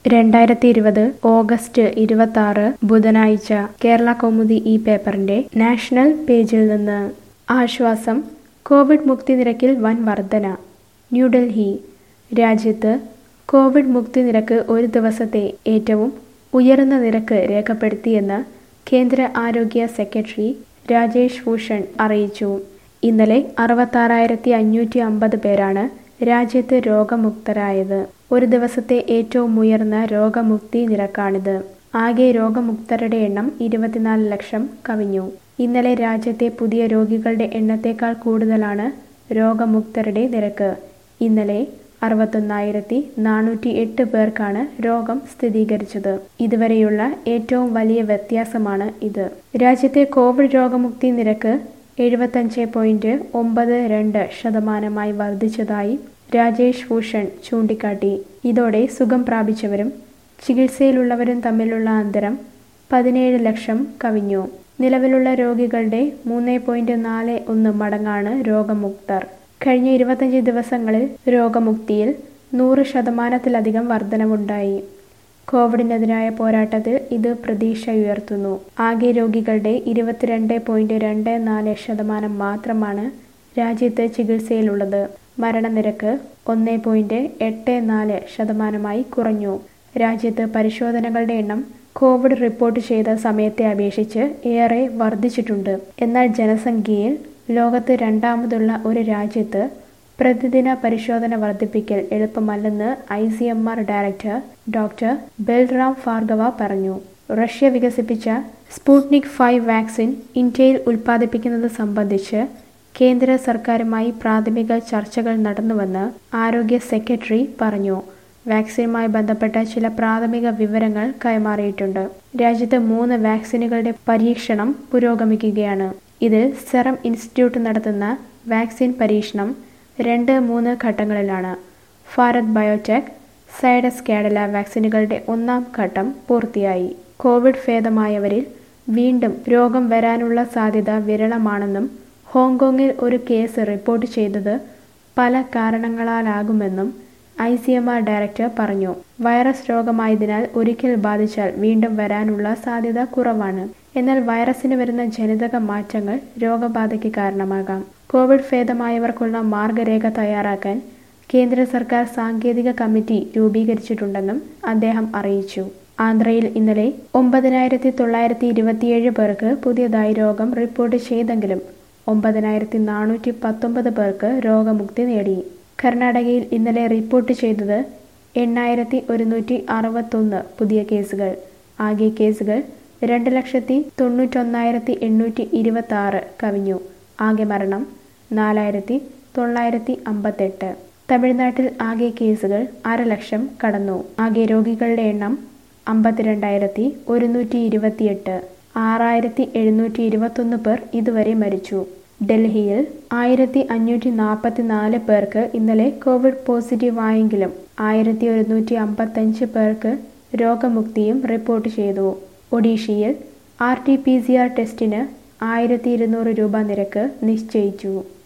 രണ്ടായിരത്തി ഇരുപത് ഓഗസ്റ്റ് ഇരുപത്തി ആറ് ബുധനാഴ്ച കേരള കൗമുദി ഈ പേപ്പറിന്റെ നാഷണൽ പേജിൽ നിന്ന് ആശ്വാസം കോവിഡ് മുക്തി നിരക്കിൽ വൻ വർധന ന്യൂഡൽഹി രാജ്യത്ത് കോവിഡ് മുക്തി നിരക്ക് ഒരു ദിവസത്തെ ഏറ്റവും ഉയർന്ന നിരക്ക് രേഖപ്പെടുത്തിയെന്ന് കേന്ദ്ര ആരോഗ്യ സെക്രട്ടറി രാജേഷ് ഭൂഷൺ അറിയിച്ചു ഇന്നലെ അറുപത്താറായിരത്തി അഞ്ഞൂറ്റി അമ്പത് പേരാണ് രാജ്യത്ത് രോഗമുക്തരായത് ഒരു ദിവസത്തെ ഏറ്റവും ഉയർന്ന രോഗമുക്തി നിരക്കാണിത് ആകെ രോഗമുക്തരുടെ എണ്ണം ഇരുപത്തിനാല് ലക്ഷം കവിഞ്ഞു ഇന്നലെ രാജ്യത്തെ പുതിയ രോഗികളുടെ എണ്ണത്തേക്കാൾ കൂടുതലാണ് രോഗമുക്തരുടെ നിരക്ക് ഇന്നലെ അറുപത്തൊന്നായിരത്തി നാനൂറ്റി എട്ട് പേർക്കാണ് രോഗം സ്ഥിരീകരിച്ചത് ഇതുവരെയുള്ള ഏറ്റവും വലിയ വ്യത്യാസമാണ് ഇത് രാജ്യത്തെ കോവിഡ് രോഗമുക്തി നിരക്ക് എഴുപത്തഞ്ച് പോയിന്റ് ഒമ്പത് രണ്ട് ശതമാനമായി വർദ്ധിച്ചതായി രാജേഷ് ഭൂഷൺ ചൂണ്ടിക്കാട്ടി ഇതോടെ സുഖം പ്രാപിച്ചവരും ചികിത്സയിലുള്ളവരും തമ്മിലുള്ള അന്തരം പതിനേഴ് ലക്ഷം കവിഞ്ഞു നിലവിലുള്ള രോഗികളുടെ മൂന്ന് പോയിന്റ് നാല് ഒന്ന് മടങ്ങാണ് രോഗമുക്തർ കഴിഞ്ഞ ഇരുപത്തഞ്ച് ദിവസങ്ങളിൽ രോഗമുക്തിയിൽ നൂറ് ശതമാനത്തിലധികം വർധനവുണ്ടായി കോവിഡിനെതിരായ പോരാട്ടത്തിൽ ഇത് പ്രതീക്ഷ ഉയർത്തുന്നു ആകെ രോഗികളുടെ ഇരുപത്തിരണ്ട് പോയിന്റ് രണ്ട് നാല് ശതമാനം മാത്രമാണ് രാജ്യത്ത് ചികിത്സയിലുള്ളത് മരണനിരക്ക് ഒന്ന് പോയിന്റ് എട്ട് നാല് ശതമാനമായി കുറഞ്ഞു രാജ്യത്ത് പരിശോധനകളുടെ എണ്ണം കോവിഡ് റിപ്പോർട്ട് ചെയ്ത സമയത്തെ അപേക്ഷിച്ച് ഏറെ വർദ്ധിച്ചിട്ടുണ്ട് എന്നാൽ ജനസംഖ്യയിൽ ലോകത്ത് രണ്ടാമതുള്ള ഒരു രാജ്യത്ത് പ്രതിദിന പരിശോധന വർദ്ധിപ്പിക്കൽ എളുപ്പമല്ലെന്ന് I C M R director doctor Balram Bhargava പറഞ്ഞു റഷ്യ വികസിപ്പിച്ച സ്പുട്നിക് ഫൈവ് വാക്സിൻ ഇന്ത്യയിൽ ഉൽപ്പാദിപ്പിക്കുന്നത് സംബന്ധിച്ച് കേന്ദ്ര സർക്കാരുമായി പ്രാഥമിക ചർച്ചകൾ നടന്നുവെന്ന് ആരോഗ്യ സെക്രട്ടറി പറഞ്ഞു വാക്സിനുമായി ബന്ധപ്പെട്ട ചില പ്രാഥമിക വിവരങ്ങൾ കൈമാറിയിട്ടുണ്ട് രാജ്യത്ത് മൂന്ന് വാക്സിനുകളുടെ പരീക്ഷണം പുരോഗമിക്കുകയാണ് ഇതിൽ സെറം ഇൻസ്റ്റിറ്റ്യൂട്ട് നടത്തുന്ന വാക്സിൻ പരീക്ഷണം രണ്ട് മൂന്ന് ഘട്ടങ്ങളിലാണ് ഭാരത് ബയോടെക് സൈഡസ് കാഡല വാക്സിനുകളുടെ ഒന്നാം ഘട്ടം പൂർത്തിയായി കോവിഡ് ഭേദമായവരിൽ വീണ്ടും രോഗം വരാനുള്ള സാധ്യത വിരളമാണെന്നും ഹോങ്കോങ്ങിൽ ഒരു കേസ് റിപ്പോർട്ട് ചെയ്തത് പല കാരണങ്ങളാലാകുമെന്നും I C M R director പറഞ്ഞു വൈറസ് രോഗമായതിനാൽ ഒരിക്കൽ ബാധിച്ചാൽ വീണ്ടും വരാനുള്ള സാധ്യത കുറവാണ് എന്നാൽ വൈറസിന് വരുന്ന ജനിതക മാറ്റങ്ങൾ രോഗബാധയ്ക്ക് കാരണമാകാം കോവിഡ് ഭേദമായവർക്കുള്ള മാർഗരേഖ തയ്യാറാക്കാൻ കേന്ദ്ര സർക്കാർ സാങ്കേതിക കമ്മിറ്റി രൂപീകരിച്ചിട്ടുണ്ടെന്നും അദ്ദേഹം അറിയിച്ചു ആന്ധ്രയിൽ ഇന്നലെ ഒമ്പതിനായിരത്തി തൊള്ളായിരത്തി ഇരുപത്തിയേഴ് പേർക്ക് പുതിയതായി രോഗം റിപ്പോർട്ട് ചെയ്തെങ്കിലും ഒമ്പതിനായിരത്തി നാനൂറ്റി പത്തൊമ്പത് പേർക്ക് രോഗമുക്തി നേടി കർണാടകയിൽ ഇന്നലെ റിപ്പോർട്ട് ചെയ്തത് എണ്ണായിരത്തി ഒരുന്നൂറ്റി അറുപത്തൊന്ന് പുതിയ കേസുകൾ ആകെ കേസുകൾ രണ്ട് ലക്ഷത്തി തൊണ്ണൂറ്റൊന്നായിരത്തി എണ്ണൂറ്റി ഇരുപത്തി ആറ് കവിഞ്ഞു ആകെ മരണം നാലായിരത്തി തൊള്ളായിരത്തി അമ്പത്തെട്ട് തമിഴ്നാട്ടിൽ ആകെ കേസുകൾ അര ലക്ഷം കടന്നു ആകെ രോഗികളുടെ എണ്ണം അമ്പത്തിരണ്ടായിരത്തി ഒരുന്നൂറ്റി ഇരുപത്തിയെട്ട് ആറായിരത്തി എഴുന്നൂറ്റി ഇരുപത്തൊന്ന് പേർ ഇതുവരെ മരിച്ചു ഡൽഹിയിൽ ആയിരത്തി അഞ്ഞൂറ്റി നാൽപ്പത്തി നാല് പേർക്ക് ഇന്നലെ കോവിഡ് പോസിറ്റീവ് ആയെങ്കിലും ആയിരത്തി ഒരുന്നൂറ്റി അമ്പത്തഞ്ച് പേർക്ക് രോഗമുക്തിയും റിപ്പോർട്ട് ചെയ്തു ഒഡീഷയിൽ R T P C R ടെസ്റ്റിന് ആയിരത്തി ഇരുന്നൂറ് രൂപ നിരക്ക് നിശ്ചയിച്ചു